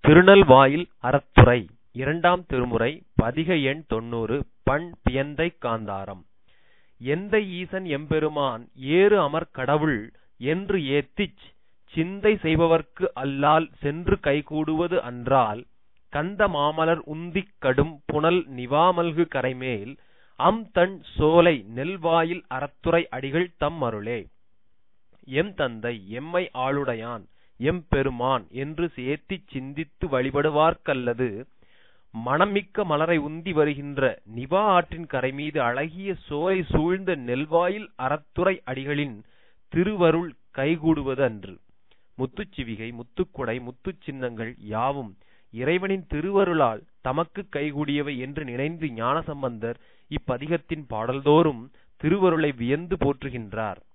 திருநல்வாயில் அறத்துரை இரண்டாம் திருமுறை பதிக எண் தொன்னூறு பண் பியந்தைக் காந்தாரம் எந்தை ஈசன் எம்பெருமான் ஏறு அமர்க் கடவுள் என்று ஏத்திச் சிந்தை செய்பவர்க்கு அல்லால் சென்று கைகூடுவது அன்றால் கந்த மாமலர் உந்திக் கடும் புனல் நிவாமல்கு கரைமேல் அம் தண் சோலை நெல்வாயில் அறத்துரை அடிகள் தம் அருளே எம் தந்தை எம்மை ஆளுடையான் எம்பெருமான் என்று ஏத்திச் சிந்தித்து வழிபடுவார்க்கல்லது மணம்மிக்க மலரை உந்தி வருகின்ற நிவா ஆற்றின் கரைமீது அழகிய சோலை சூழ்ந்த நெல்வாயில் அறத்துரை அடிகளின் திருவருள் கைகூடுவது அன்று முத்துச்சிவிகை முத்துக்குடை முத்துச் சின்னங்கள் யாவும் இறைவனின் திருவருளால் தமக்குக் கைகூடியவை என்று நினைந்து ஞானசம்பந்தர் இப்பதிகத்தின் பாடல்தோறும் திருவருளை வியந்து போற்றுகின்றார்